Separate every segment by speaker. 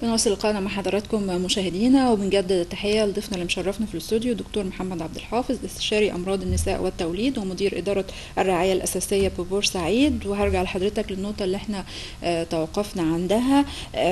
Speaker 1: بنواصل لقائنا مع حضراتكم مشاهدينا وبنجدد التحية لضيفنا اللي مشرفنا في الاستوديو دكتور محمد عبد الحافظ استشاري أمراض النساء والتوليد ومدير إدارة الرعاية الأساسية ببورسعيد وهرجع لحضرتك للنقطة اللي احنا آه، توقفنا عندها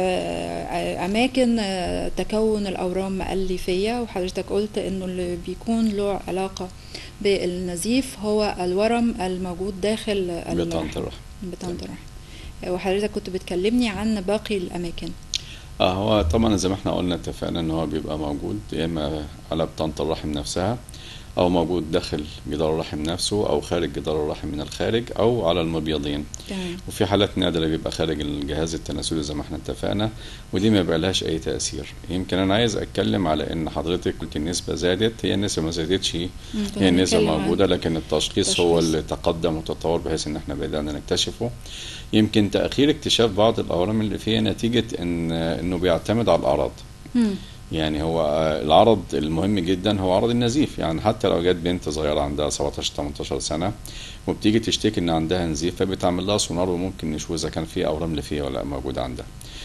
Speaker 1: آه، أماكن آه، تكون الأورام الليفية وحضرتك قلت إنه اللي بيكون له علاقة بالنزيف هو الورم الموجود داخل ال-
Speaker 2: بطانة الرحم
Speaker 1: بطانة الرحم وحضرتك كنت بتكلمني عن باقي الأماكن
Speaker 2: اه هو طبعا زي ما احنا قلنا اتفقنا ان هو بيبقى موجود يا اما على بطانة الرحم نفسها او موجود داخل جدار الرحم نفسه او خارج جدار الرحم من الخارج او على المبيضين
Speaker 1: تمام
Speaker 2: وفي حالات نادرة بيبقى خارج الجهاز التناسلي زي ما احنا اتفقنا ودي ما بيبقى لهاش اي تأثير يمكن انا عايز اتكلم على ان حضرتك قلت النسبة زادت هي النسبة ما زادتش
Speaker 1: مم، كنا
Speaker 2: هي النسبة
Speaker 1: بنتكلم عن-
Speaker 2: موجودة لكن التشخيص هو
Speaker 1: التشخيص.
Speaker 2: اللي تقدم وتطور بحيث ان احنا بدأنا نكتشفه يمكن تأخير اكتشاف بعض الأورام اللي فيها نتيجة ان انه بيعتمد على الأعراض
Speaker 1: مم.
Speaker 2: يعني هو العرض المهم جدا هو عرض النزيف يعني حتى لو جت بنت صغيرة عندها 17 18 سنة وبتيجي تشتكي ان عندها نزيف فبيتعمل لها سونار وممكن نشوف اذا كان في اورام ليفيه ولا لا موجودة عندها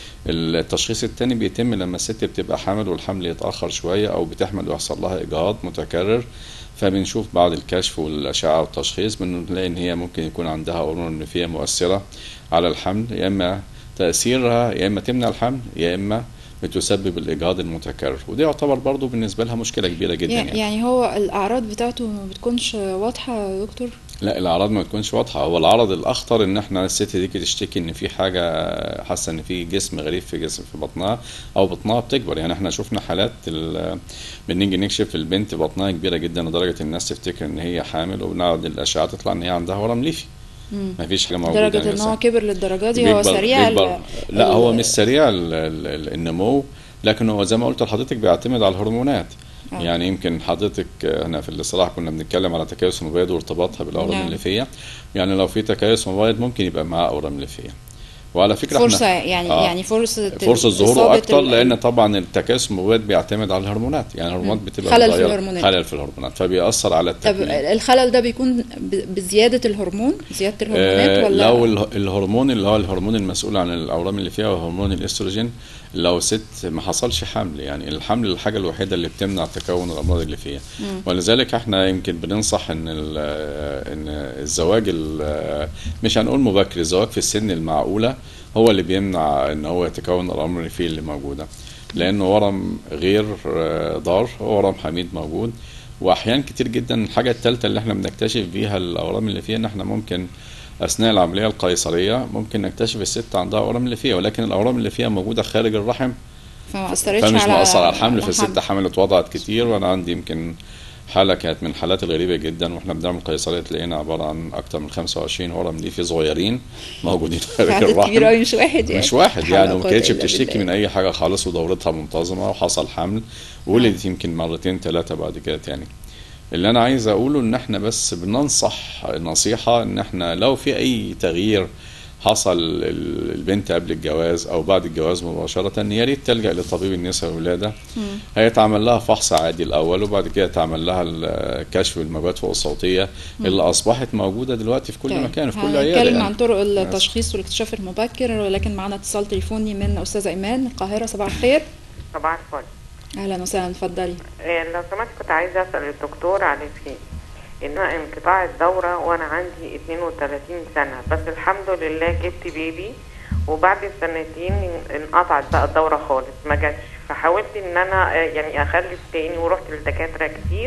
Speaker 2: التشخيص التاني بيتم لما الست بتبقى حامل والحمل يتأخر شوية او بتحمل ويحصل لها اجهاض متكرر فبنشوف بعد الكشف والأشعة والتشخيص بنلاقي إن هي ممكن يكون عندها أورام ليفية مؤثرة على الحمل يا إما تأثيرها يا إما تمنع الحمل يا إما بتسبب الإجهاض المتكرر وده يعتبر برضو بالنسبة لها مشكلة كبيرة جدا
Speaker 1: يعني
Speaker 2: يعني.
Speaker 1: يعني هو الأعراض بتاعته ما بتكونش واضحة يا دكتور
Speaker 2: لا الأعراض ما تكونش واضحة هو العرض الأخطر إن إحنا الست دي تشتكي إن في حاجة حاسة إن في جسم غريب في جسم في بطنها أو بطنها بتكبر يعني إحنا شفنا حالات ال- بنيجي نكشف البنت بطنها كبيرة جدا لدرجة الناس تفتكر إن هي حامل وبنقعد الأشعة تطلع إن هي عندها ورم ليفي
Speaker 1: مم.
Speaker 2: مفيش حاجة موجودة
Speaker 1: لدرجة إن
Speaker 2: لسه.
Speaker 1: هو كبر للدرجة دي هو
Speaker 2: بيكبر-
Speaker 1: سريع ال-
Speaker 2: بيكبر لا
Speaker 1: ال-
Speaker 2: هو مش سريع ال- ال- ال- النمو لكن هو زي ما قلت لحضرتك بيعتمد على الهرمونات
Speaker 1: آه.
Speaker 2: يعني يمكن حضرتك آه، هنا في الاصطلاح كنا بنتكلم على تكيس المبيض وارتباطها بالاورام
Speaker 1: نعم.
Speaker 2: الليفيه يعني لو في تكيس مبيض ممكن يبقى معاه اورام ليفيه وعلى فكره
Speaker 1: فرصة
Speaker 2: احنا
Speaker 1: يعني
Speaker 2: آه.
Speaker 1: يعني فرصة
Speaker 2: فرصه ظهوره
Speaker 1: إصابة
Speaker 2: اكتر
Speaker 1: ال-
Speaker 2: لان طبعا التكيس المبيض بيعتمد على الهرمونات يعني الهرمونات
Speaker 1: مم.
Speaker 2: بتبقى
Speaker 1: خلل في
Speaker 2: متغيرة.
Speaker 1: الهرمونات.
Speaker 2: خلل في الهرمونات فبيأثر على
Speaker 1: طب
Speaker 2: التكوين
Speaker 1: الخلل ده بيكون ب- بزيادة الهرمون زيادة الهرمونات
Speaker 2: آه،
Speaker 1: ولا
Speaker 2: لو اله- الهرمون اللي هو الهرمون المسؤول عن الاورام اللي فيها هو هرمون الاستروجين لو ست ما حصلش حمل يعني الحمل الحاجه الوحيده اللي بتمنع تكون الامراض اللي فيها
Speaker 1: مم.
Speaker 2: ولذلك احنا يمكن بننصح ان ال- ان الزواج ال- مش هنقول مبكر الزواج في السن المعقوله هو اللي بيمنع ان هو يتكون الامراض اللي فيه اللي موجوده لانه ورم غير آه، ضار هو ورم حميد موجود واحيان كتير جدا الحاجه الثالثه اللي احنا بنكتشف بيها الاورام اللي فيها ان احنا ممكن اثناء العمليه القيصريه ممكن نكتشف الست عندها اورام اللي فيها ولكن الاورام اللي فيها موجوده خارج الرحم
Speaker 1: فما أثرتش
Speaker 2: فمش
Speaker 1: على
Speaker 2: مؤثر على الحمل
Speaker 1: على
Speaker 2: فالست حملت وضعت كتير وانا عندي يمكن حالة كانت من الحالات الغريبة جدا واحنا بنعمل قيصرية لقينا عبارة عن أكتر من 25 ورم ليفي صغيرين موجودين خارج
Speaker 1: عدد كبير
Speaker 2: الرحم
Speaker 1: قوي مش واحد يعني
Speaker 2: مش واحد
Speaker 1: حول
Speaker 2: يعني
Speaker 1: ولا
Speaker 2: وما
Speaker 1: قوة
Speaker 2: كانتش
Speaker 1: إلا
Speaker 2: بتشتكي
Speaker 1: بالله.
Speaker 2: من أي حاجة خالص ودورتها منتظمة وحصل حمل وولدت يمكن مرتين ثلاثة بعد كده تاني اللي أنا عايز أقوله إن إحنا بس بننصح نصيحة إن إحنا لو في أي تغيير حصل ال- البنت قبل الجواز أو بعد الجواز مباشرة يا ريت تلجأ لطبيب النساء والولادة
Speaker 1: مم.
Speaker 2: هيتعمل لها فحص عادي الأول وبعد كده تعمل لها الكشف بالموجات فوق الصوتية اللي أصبحت موجودة دلوقتي في كل
Speaker 1: طيب،
Speaker 2: مكان في كل عيادة
Speaker 1: هنتكلم
Speaker 2: يعني.
Speaker 1: عن طرق التشخيص والاكتشاف المبكر ولكن معنا اتصال تليفوني من أستاذة إيمان من القاهرة صباح الخير
Speaker 3: صباح الفل
Speaker 1: أهلا وسهلا اتفضلي
Speaker 3: إيه، لو سمحت كنت عايزة أسأل الدكتور على شيء إن أنا انقطاع الدورة وأنا عندي 32 سنة بس الحمد لله جبت بيبي وبعد سنتين انقطعت بقى الدورة خالص ما جاتش فحاولت إن أنا آه، يعني أخلف تاني ورحت لدكاترة كتير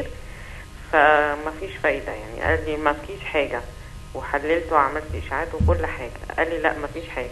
Speaker 3: فمفيش فايدة يعني قال لي مفيش حاجة وحللت وعملت إشاعات وكل حاجة قال لي لا مفيش حاجة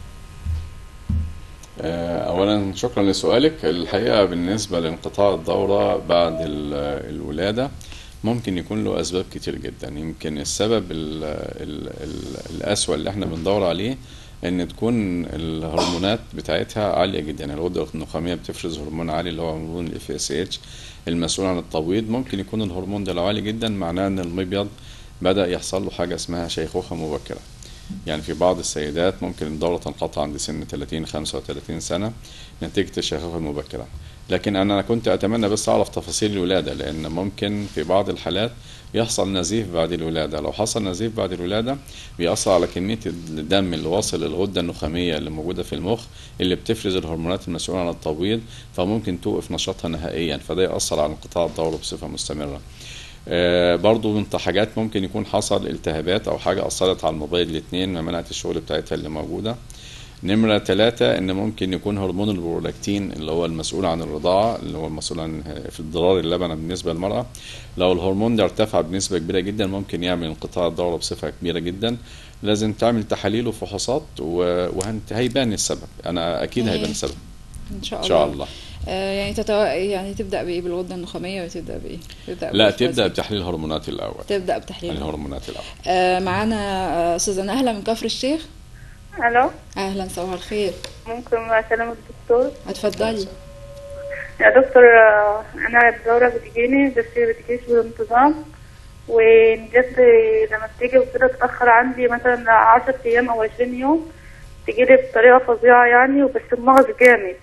Speaker 2: آه، أولا شكرا لسؤالك الحقيقة بالنسبة لانقطاع الدورة بعد ال- الولادة ممكن يكون له أسباب كتير جدا يمكن السبب ال ال ال الأسوأ اللي احنا بندور عليه إن تكون الهرمونات بتاعتها عالية جدا الغدة النخامية بتفرز هرمون عالي اللي هو هرمون ال FSH المسؤول عن التبويض ممكن يكون الهرمون ده لو عالي جدا معناه إن المبيض بدأ يحصل له حاجة اسمها شيخوخة مبكرة يعني في بعض السيدات ممكن الدورة تنقطع عند سن 30 35 سنة نتيجة الشيخوخة المبكرة لكن أنا كنت أتمنى بس أعرف تفاصيل الولادة لأن ممكن في بعض الحالات يحصل نزيف بعد الولادة لو حصل نزيف بعد الولادة بيأثر على كمية الدم اللي واصل للغدة النخامية اللي موجودة في المخ اللي بتفرز الهرمونات المسؤولة عن التبويض فممكن توقف نشاطها نهائيا فده يأثر على انقطاع الدورة بصفة مستمرة آه برضو من حاجات ممكن يكون حصل التهابات او حاجه اثرت على المبيض الاثنين ما منعت الشغل بتاعتها اللي موجوده نمرة ثلاثة إن ممكن يكون هرمون البرولاكتين اللي هو المسؤول عن الرضاعة اللي هو المسؤول عن في اضرار اللبن بالنسبة للمرأة لو الهرمون ده ارتفع بنسبة كبيرة جدا ممكن يعمل انقطاع الدورة بصفة كبيرة جدا لازم تعمل تحاليل وفحوصات وهيبان السبب أنا أكيد هيبان السبب
Speaker 1: ان شاء
Speaker 2: إن
Speaker 1: الله
Speaker 2: شاء الله
Speaker 1: آه يعني تتو... يعني تبدا بايه بالغده النخاميه وتبدا بايه تبدا
Speaker 2: لا
Speaker 1: بالفازة.
Speaker 2: تبدأ بتحليل هرمونات الأول
Speaker 1: تبدا بتحليل
Speaker 2: الهرمونات الأول
Speaker 1: آه معانا آه، استاذه نهله من كفر الشيخ
Speaker 4: الو
Speaker 1: اهلا صباح الخير
Speaker 4: ممكن اكلم الدكتور
Speaker 1: اتفضلي
Speaker 4: يا دكتور آه، انا الدوره بتجيني بس بتجيش بانتظام وجد لما بتيجي وكده تتاخر عندي مثلا 10 ايام او 20 يوم تجيلي بطريقه فظيعه يعني وبس بمغص جامد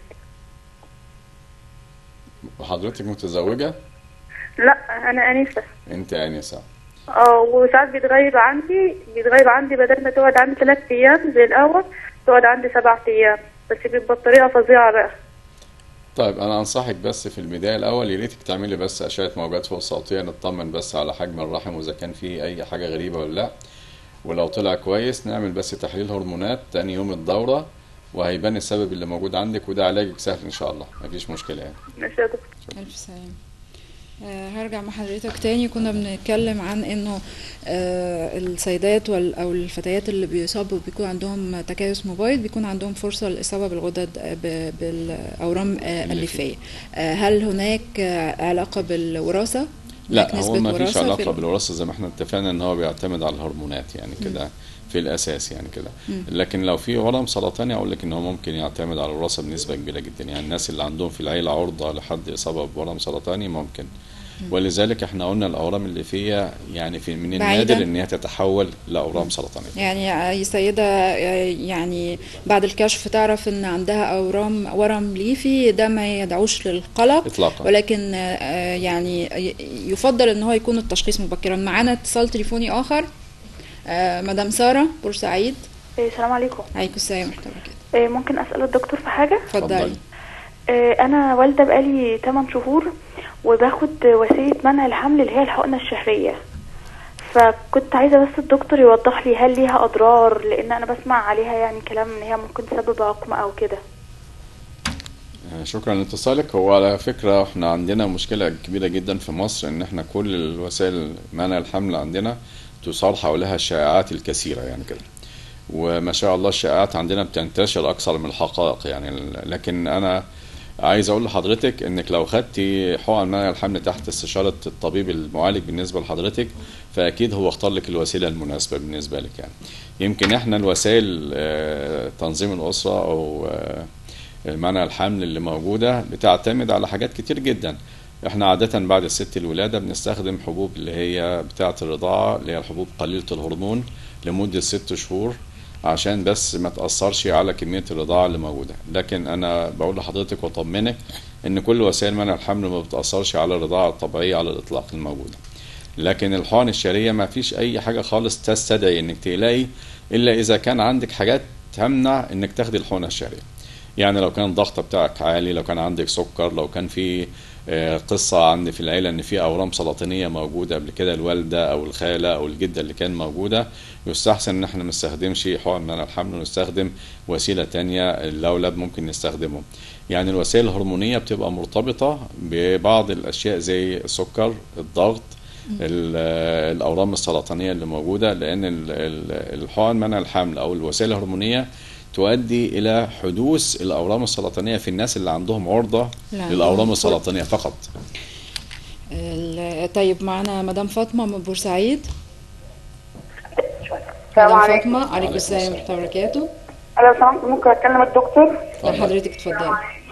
Speaker 2: وحضرتك متزوجة
Speaker 4: لا انا انسه
Speaker 2: أنت آنسة
Speaker 4: اه وساعات بيتغيب عندي بيتغيب عندي بدل ما تقعد عندي ثلاث ايام زي الاول تقعد عندي سبع ايام بس بيبقى بطريقه فظيعه بقى
Speaker 2: طيب انا انصحك بس في البدايه الاول يا ريتك تعملي بس اشعه موجات فوق صوتيه نطمن بس على حجم الرحم واذا كان فيه اي حاجه غريبه ولا لا ولو طلع كويس نعمل بس تحليل هرمونات تاني يوم الدوره وهيبان السبب اللي موجود عندك وده علاجك سهل ان شاء الله مفيش مشكله يعني
Speaker 4: ماشي يا دكتور
Speaker 1: الف سلام آه، هرجع مع حضرتك تاني كنا بنتكلم عن انه آه، السيدات وال- او الفتيات اللي بيصابوا بيكون عندهم تكيس مبيض بيكون عندهم فرصه للاصابه بالغدد آه، ب- بالاورام آه، الليفيه آه، هل هناك آه، علاقه بالوراثه
Speaker 2: لا
Speaker 1: هناك
Speaker 2: هو
Speaker 1: نسبة
Speaker 2: ما فيش
Speaker 1: وراثة في
Speaker 2: علاقه
Speaker 1: ال-
Speaker 2: بالوراثه زي ما احنا اتفقنا ان هو بيعتمد على الهرمونات يعني كده في الاساس يعني كده
Speaker 1: مم.
Speaker 2: لكن لو في ورم سرطاني اقول لك ان هو ممكن يعتمد على الوراثه بنسبه كبيره جدا يعني الناس اللي عندهم في العيله عرضه لحد اصابه بورم سرطاني ممكن ولذلك احنا قلنا الاورام اللي فيها يعني في من
Speaker 1: بعيدة.
Speaker 2: النادر ان هي تتحول لاورام سرطانيه
Speaker 1: يعني اي سيده آه، يعني بعد الكشف تعرف ان عندها اورام ورم ليفي ده ما يدعوش للقلق
Speaker 2: اطلاقا
Speaker 1: ولكن آه، يعني ي- يفضل ان هو يكون التشخيص مبكرا معانا اتصال تليفوني اخر آه، مدام ساره بورسعيد
Speaker 5: إيه، السلام عليكم
Speaker 1: عليكم السلام ورحمه الله وبركاته
Speaker 5: إيه، ممكن اسال الدكتور في حاجه
Speaker 1: اتفضلي
Speaker 5: إيه، انا والده بقالي 8 شهور وباخد وسيله منع الحمل اللي هي الحقنه الشهريه فكنت عايزه بس الدكتور يوضح لي هل ليها اضرار لان انا بسمع عليها يعني كلام ان هي ممكن تسبب عقم او كده
Speaker 2: آه، شكرا لاتصالك هو على فكرة احنا عندنا مشكلة كبيرة جدا في مصر ان احنا كل الوسائل منع الحمل عندنا تثار حولها الشائعات الكثيرة يعني كده وما شاء الله الشائعات عندنا بتنتشر اكثر من الحقائق يعني ال- لكن انا عايز اقول لحضرتك انك لو خدتي حقن منع الحمل تحت استشارة الطبيب المعالج بالنسبة لحضرتك فاكيد هو اختار لك الوسيلة المناسبة بالنسبة لك يعني يمكن احنا الوسائل آه، تنظيم الاسرة او آه، منع الحمل اللي موجودة بتعتمد على حاجات كتير جدا احنا عادة بعد الست الولادة بنستخدم حبوب اللي هي بتاعة الرضاعة اللي هي الحبوب قليلة الهرمون لمدة ست شهور عشان بس ما تأثرش على كمية الرضاعة اللي موجودة لكن أنا بقول لحضرتك وأطمنك إن كل وسائل منع الحمل ما بتأثرش على الرضاعة الطبيعية على الإطلاق الموجودة لكن الحقن الشهرية ما فيش أي حاجة خالص تستدعي إنك تقلقي إلا إذا كان عندك حاجات تمنع إنك تاخدي الحقنة الشهرية يعني لو كان الضغط بتاعك عالي لو كان عندك سكر لو كان في آه، قصة عند في العيلة إن في أورام سرطانية موجودة قبل كده الوالدة أو الخالة أو الجدة اللي كان موجودة يستحسن إن احنا ما نستخدمش حقن منع الحمل ونستخدم وسيلة تانية الأولاد ممكن نستخدمه يعني الوسائل الهرمونية بتبقى مرتبطة ببعض الأشياء زي السكر الضغط ال- آه، الأورام السرطانية اللي موجودة لأن ال- ال- الحقن منع الحمل أو الوسائل الهرمونية تؤدي إلى حدوث الأورام السرطانية في الناس اللي عندهم عرضة
Speaker 1: لا،
Speaker 2: للأورام
Speaker 1: عندهم
Speaker 2: السرطانية فقط
Speaker 1: ال- طيب معانا مدام فاطمه من بورسعيد
Speaker 4: السلام
Speaker 1: مدام
Speaker 4: عليكم
Speaker 1: فاطمه عليكم
Speaker 2: وعليكم
Speaker 1: السلام
Speaker 2: السلام.
Speaker 1: ورحمه الله وبركاته
Speaker 4: لو سمحت ممكن اكلم الدكتور
Speaker 1: لا حضرتك اتفضلي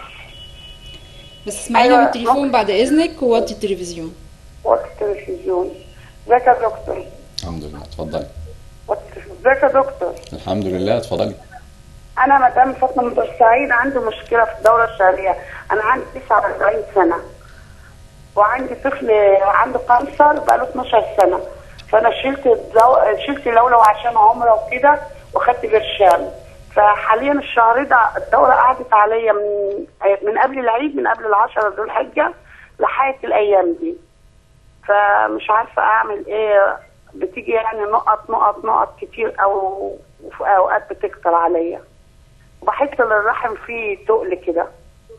Speaker 1: بس اسمعينا
Speaker 4: أيوة،
Speaker 1: من التليفون بعد اذنك ووطي التلفزيون
Speaker 4: وقت التلفزيون ازيك يا دكتور
Speaker 2: الحمد لله اتفضلي
Speaker 4: وقت التلفزيون
Speaker 6: ازيك يا دكتور
Speaker 2: الحمد لله اتفضلي
Speaker 6: انا مدام فاطمه من بورسعيد عندي مشكله في الدوره الشهريه انا عندي 49 سنه وعندي طفل عنده كانسر بقاله 12 سنه فانا شلت الدو... شلت لولو عشان عمره وكده وخدت برشام فحاليا الشهر ده الدوره قعدت عليا من من قبل العيد من قبل العشرة ذو الحجه لحد الايام دي فمش عارفه اعمل ايه بتيجي يعني نقط نقط نقط كتير او وفي اوقات بتكتر عليا وبحس ان الرحم فيه تقل كده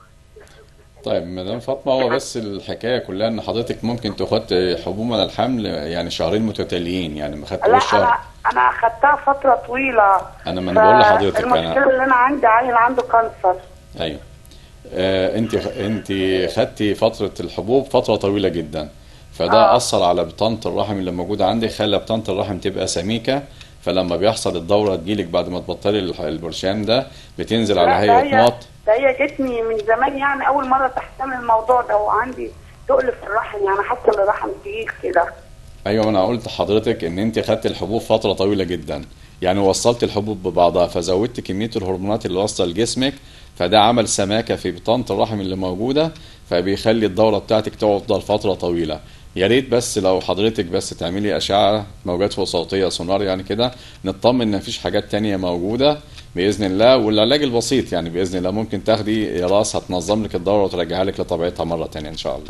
Speaker 2: طيب مدام فاطمه هو بس الحكايه كلها ان حضرتك ممكن تاخد حبوب من الحمل يعني شهرين متتاليين يعني ما
Speaker 6: لا
Speaker 2: خدتوش شهر
Speaker 6: انا انا اخدتها فتره طويله
Speaker 2: أنا ما أنا بقول لحضرتك أنا-
Speaker 6: المشكله اللي انا عندي عيل عنده كانسر
Speaker 2: ايوه آه انت انت خدتي فتره الحبوب فتره طويله جدا فده
Speaker 6: آه.
Speaker 2: اثر على بطانه الرحم اللي موجوده عندك خلى بطانه الرحم تبقى سميكه فلما بيحصل الدوره تجيلك بعد ما تبطلي الح- البرشام ده بتنزل على
Speaker 6: لا، ده
Speaker 2: هيئه
Speaker 6: هي-
Speaker 2: نقط
Speaker 6: ده هي جتني من زمان يعني اول مره تحتمل الموضوع ده وعندي تقل في الرحم يعني حاسه ان الرحم تقيل كده
Speaker 2: ايوه ما انا قلت لحضرتك ان انت خدت الحبوب فتره طويله جدا يعني وصلت الحبوب ببعضها فزودت كميه الهرمونات اللي واصله لجسمك فده عمل سماكه في بطانه الرحم اللي موجوده فبيخلي الدوره بتاعتك تفضل فتره طويله يا ريت بس لو حضرتك بس تعملي اشعه موجات فوق صوتيه سونار يعني كده نطمن ان مفيش حاجات تانية موجوده باذن الله والعلاج البسيط يعني باذن الله ممكن تاخدي راس هتنظم لك الدوره وترجعها لك لطبيعتها مره تانية ان شاء الله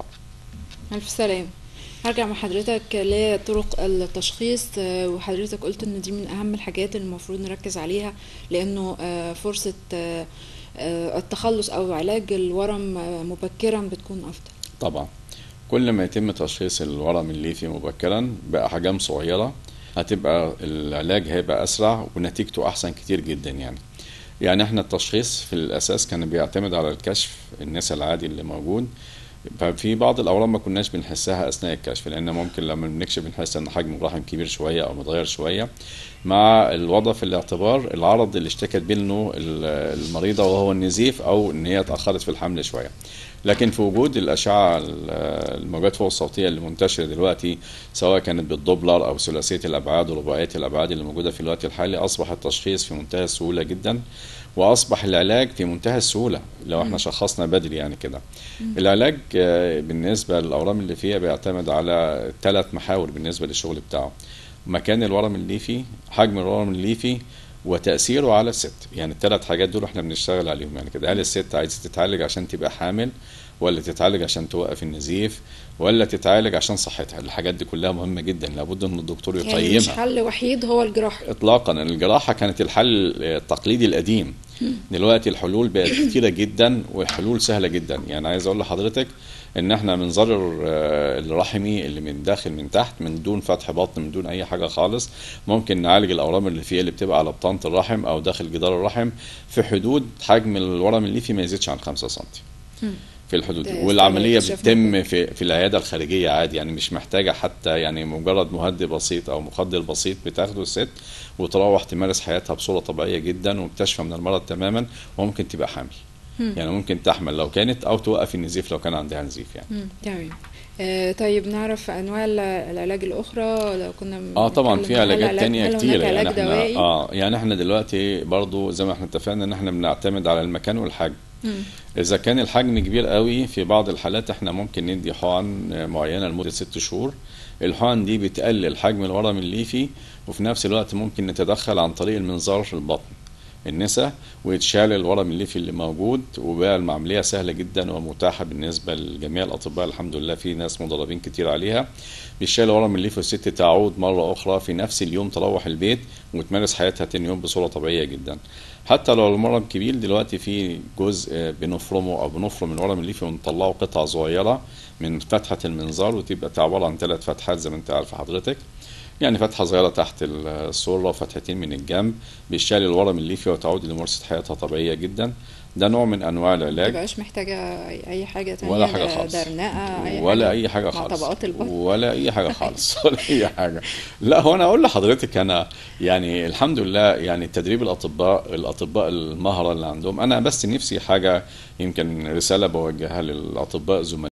Speaker 1: ألف سلام هرجع مع حضرتك لطرق التشخيص آه، وحضرتك قلت ان دي من اهم الحاجات اللي المفروض نركز عليها لانه آه، فرصة آه، آه، التخلص او علاج الورم آه، مبكرا بتكون افضل
Speaker 2: طبعا كل ما يتم تشخيص الورم الليفي مبكرا بأحجام صغيرة هتبقى العلاج هيبقى أسرع ونتيجته أحسن كتير جدا يعني يعني احنا التشخيص في الأساس كان بيعتمد على الكشف النساء العادي اللي موجود ففي بعض الأورام ما كناش بنحسها أثناء الكشف لأن ممكن لما بنكشف بنحس إن حجم الرحم كبير شوية أو متغير شوية مع الوضع في الاعتبار العرض اللي اشتكت منه ال- المريضة وهو النزيف أو إن هي اتأخرت في الحمل شوية لكن في وجود الأشعة ال- الموجات فوق الصوتية اللي منتشرة دلوقتي سواء كانت بالدوبلر أو ثلاثية الأبعاد ورباعية الأبعاد اللي موجودة في الوقت الحالي أصبح التشخيص في منتهى السهولة جدا وأصبح العلاج في منتهى السهولة لو احنا شخصنا بدري يعني كده العلاج آه، بالنسبة للأورام اللي فيها بيعتمد على ثلاث محاور بالنسبة للشغل بتاعه مكان الورم الليفي حجم الورم الليفي وتأثيره على الست يعني الثلاث حاجات دول احنا بنشتغل عليهم يعني كده هل الست عايزة تتعالج عشان تبقى حامل ولا تتعالج عشان توقف النزيف ولا تتعالج عشان صحتها الحاجات دي كلها مهمة جدا لابد ان الدكتور
Speaker 1: يعني مش
Speaker 2: يقيمها
Speaker 1: حل وحيد هو الجراحة
Speaker 2: اطلاقا الجراحه كانت الحل التقليدي القديم دلوقتي الحلول بقت كتيره جدا والحلول سهله جدا يعني عايز اقول لحضرتك ان احنا بنزرر آه، الرحمي اللي من داخل من تحت من دون فتح بطن من دون اي حاجه خالص ممكن نعالج الاورام اللي فيها اللي بتبقى على بطانه الرحم او داخل جدار الرحم في حدود حجم الورم الليفي ما يزيدش عن 5 سم في الحدود دي
Speaker 1: ده
Speaker 2: والعمليه
Speaker 1: اكتشاف
Speaker 2: بتتم في في العياده الخارجيه عادي يعني مش محتاجه حتى يعني مجرد مهدئ بسيط او مخدر بسيط بتاخده الست وتروح تمارس حياتها بصوره طبيعيه جدا ومكتشفه من المرض تماما وممكن تبقى حامل يعني ممكن تحمل لو كانت او توقف النزيف لو كان عندها نزيف يعني
Speaker 1: مم، تمام آه، طيب نعرف انواع ال- العلاج الاخرى لو كنا
Speaker 2: اه طبعا
Speaker 1: بنتكلم
Speaker 2: في
Speaker 1: هل
Speaker 2: علاجات
Speaker 1: علاج-
Speaker 2: تانية
Speaker 1: هل هناك
Speaker 2: كتير يعني
Speaker 1: علاج
Speaker 2: احنا
Speaker 1: دوائي
Speaker 2: اه يعني احنا دلوقتي برضو زي ما احنا اتفقنا ان احنا بنعتمد على المكان والحجم
Speaker 1: مم.
Speaker 2: اذا كان الحجم كبير قوي في بعض الحالات احنا ممكن ندي حقن معينه لمده ست شهور الحقن دي بتقلل حجم الورم الليفي وفي نفس الوقت ممكن نتدخل عن طريق المنظار في البطن النساء ويتشال الورم الليفي اللي موجود وبقى العمليه سهله جدا ومتاحه بالنسبه لجميع الاطباء الحمد لله في ناس مدربين كتير عليها بيشال الورم الليفي والست تعود مره اخرى في نفس اليوم تروح البيت وتمارس حياتها تاني يوم بصوره طبيعيه جدا حتى لو المرض كبير دلوقتي في جزء بنفرمه او بنفرم الورم الليفي ونطلعه قطع صغيره من فتحه المنظار وتبقى عباره عن ثلاث فتحات زي ما انت عارف حضرتك يعني فتحة صغيرة تحت السرة وفتحتين من الجنب بيشال الورم الليفي وتعود لممارسة حياتها طبيعية جدا ده نوع من أنواع العلاج
Speaker 1: متبقاش محتاجة أي- أي حاجة تانية
Speaker 2: ولا حاجة
Speaker 1: ده-
Speaker 2: خالص
Speaker 1: درنقة أي
Speaker 2: ولا
Speaker 1: حاجة
Speaker 2: أي حاجة
Speaker 1: مع
Speaker 2: خالص
Speaker 1: طبقات البطن
Speaker 2: ولا أي حاجة خالص ولا أي حاجة لا هو أنا أقول لحضرتك أنا يعني الحمد لله يعني تدريب الأطباء الأطباء المهرة اللي عندهم أنا بس نفسي حاجة يمكن رسالة بوجهها للأطباء زملائي